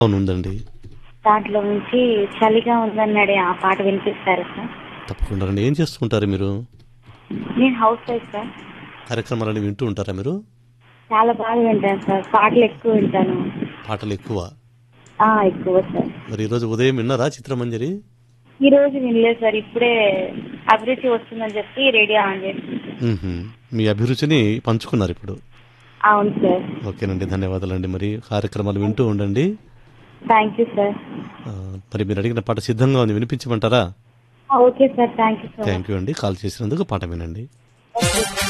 అవును ఉందండి దాంట్లో నుంచి చలిగా ఉందన్నాడే ఆ పాట వినిపిస్తారు సార్ తప్పకుండా అండి ఏం చేస్తుంటారు మీరు నేను హౌస్ వైఫ్ సార్ కార్యక్రమాలని వింటూ ఉంటారా మీరు చాలా బాగా వింటాను సార్ పాటలు ఎక్కువ వింటాను పాటలు ఎక్కువ ఆ, ఎక్కువ సార్ మరి ఈరోజు ఉదయం విన్నారా చిత్రమంజరి ఈ రోజు వినలేదు సార్ ఇప్పుడే అభిరుచి వస్తుందని చెప్పి రేడియో ఆన్ చేసి మ్మ్హ. మీ అభిరుచిని పంచుకున్నారు ఇప్పుడు అవును సార్ ఓకేనండి ధన్యవాదాలండి మరి కార్యక్రమాలు వింటూ ఉండండి థ్యాంక్ యూ సార్ ఆ, మరి మీరు అడిగిన పాట సిద్ధంగా ఉంది వినిపించమంటారా okay sir thank you so much thank you అండి కాల్ చేసినందుకు పాట వినండి ఓకే